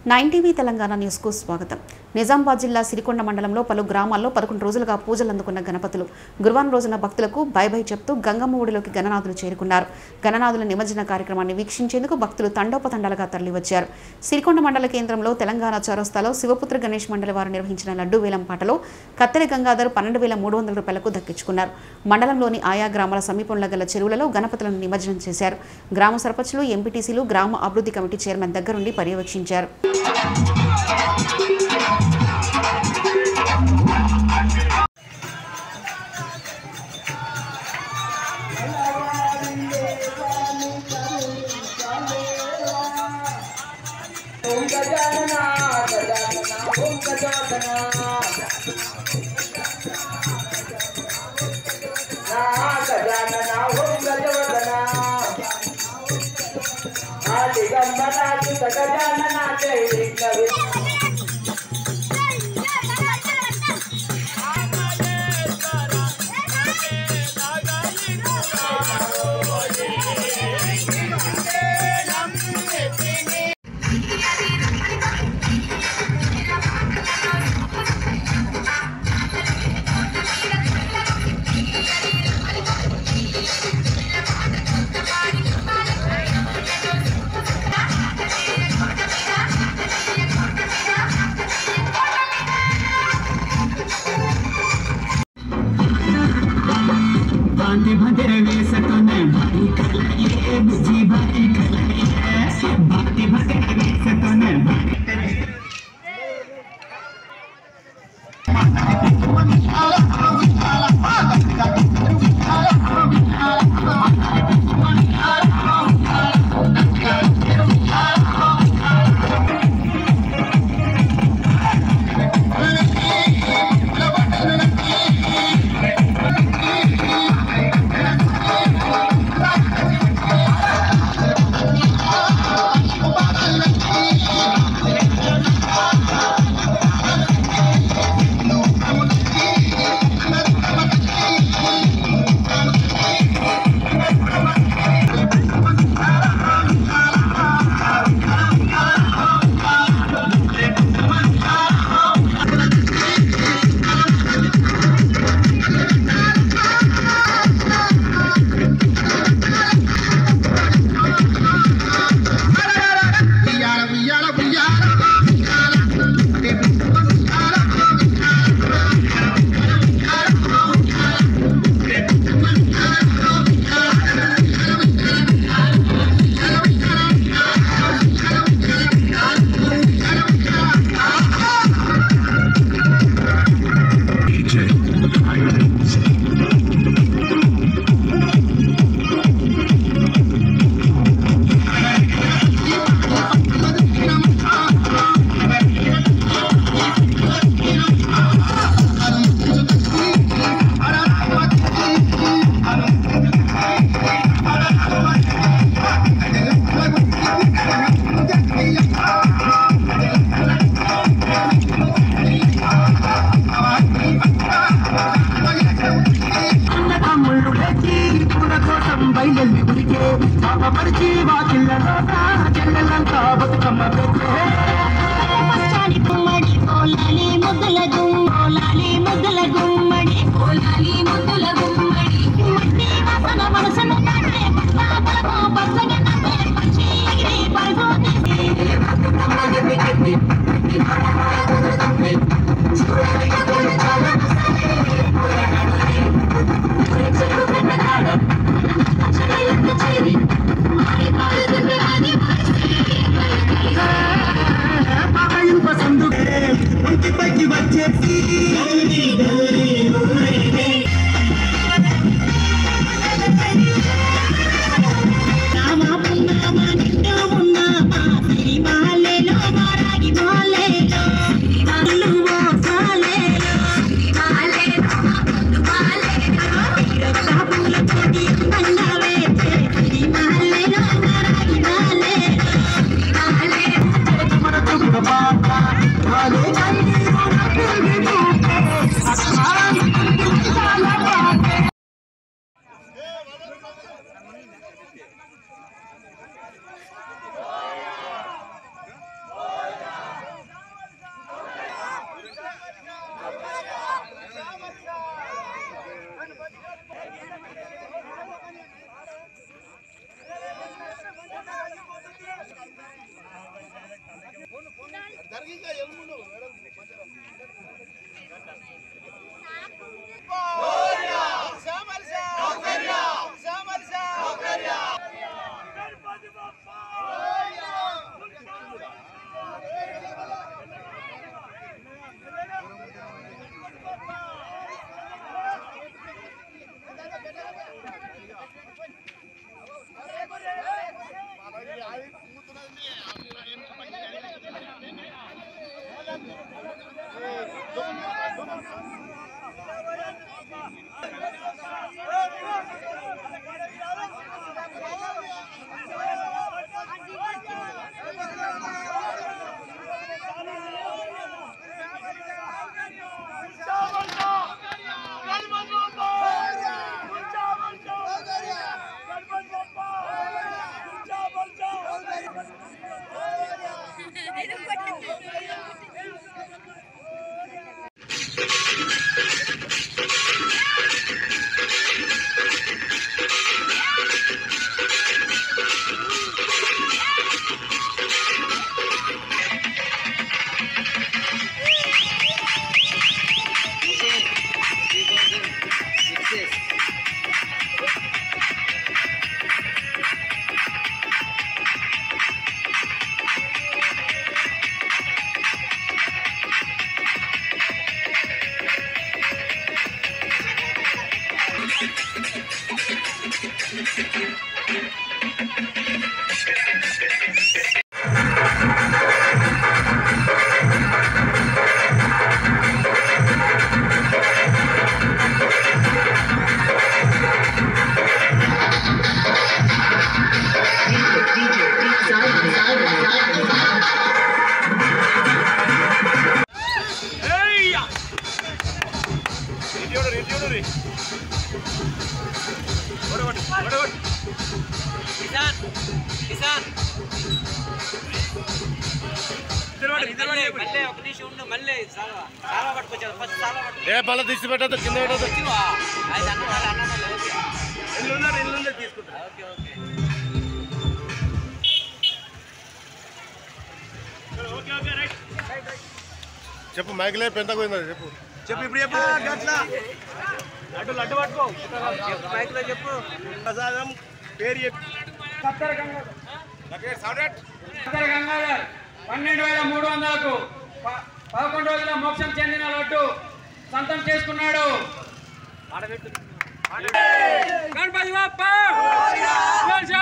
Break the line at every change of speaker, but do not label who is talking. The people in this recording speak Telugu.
నైన్ టీవీ తెలంగాణ న్యూస్కు స్వాగతం నిజామాబాద్ జిల్లా సిరికొండ మండలంలో పలు గ్రామాల్లో పదకొండు రోజులుగా పూజలు అందుకున్న గణపతులు గురువారం రోజున భక్తులకు బై బై చెప్తూ గంగమ్మ ఒడిలోకి గణనాథులు చేరుకున్నారు గణనాథుల నిమజ్జన కార్యక్రమాన్ని వీక్షించేందుకు భక్తులు తండోపతండాలుగా తరలివచ్చారు సిరికొండ మండల కేంద్రంలో తెలంగాణ చౌరస్తాలో శివపుత్ర గణేష్ మండలి వారు నిర్వహించిన లడ్డూ వేలం పాటలో కత్తెర గంగాధర్ పన్నెండు వేల మూడు వందల రూపాయలకు దక్కించుకున్నారు మండలంలోని ఆయా గ్రామాల సమీపంలో గల చెరువులలో గణపతులను నిమజ్జనం చేశారు గ్రామ సర్పంచులు ఎంపీటీసీలు గ్రామ అభివృద్ధి కమిటీ చైర్మన్ దగ్గరుండి పర్యవేక్షించారు
ఓం గజానన గజానన ఓం గజానన నా గజానన ఓం గజవదన ఆ దిగంబర చిత గజానన జై విష్ణవి
बांधे भदर वेसतन भाई कलाये बुझी भाई कलाये बांधे भदर वेसतन भाई అన్నదమ్ముళ్ళు లేచి పూల కోసం బయలుదేరి ఉరికే పాప పరిచి వాకిళ్ళలో చెల్లెలంతా బతుకమ్మ పెట్టే
పచ్చాడి గుమ్మడి పోలాలి ముద్దుల గుమ్మోలాలి ముద్దుల గుమ్మడి పోలాలి ముద్దుల గుమ్మడి మట్టి వాసన మనసును నాటే పట్టాపలకో పచ్చగా నవ్వే పచ్చి ఎగిరి పరుగుని చేరి
మళ్ళీ ఒక నిమిషం ఉండు మళ్ళీ సాల్వా సాల్వా పట్టుకొచ్చారు ఫస్ట్ సాల్వా పట్టుకొచ్చారు
ఏ పళ్ళ తీసి పెట్టద్దు కింద పెట్టద్దు
అది అన్న వాళ్ళు అన్న వాళ్ళు ఓకే
ఇల్లు ఉన్నారు ఇల్లు ఉంటే తీసుకుంటా
ఓకే ఓకే
చెప్పు మైక్ లేపు ఎంత పోయిందో చెప్పు
చెప్పు ఇప్పుడు చెప్పు గట్ల
అడ్డు లడ్డు పట్టుకో
బైక్ లో చెప్పు
ప్రసాదం పేరు చెప్పు
సత్తర గంగాధర్
నా పేరు సౌడట్
సత్తర గంగాధర్ పన్నెండు వేల మూడు వందలకు ప- పదకొండు రోజుల మోక్షం చెందిన లడ్డు సొంతం చేసుకున్నాడు గణపతి బప్ప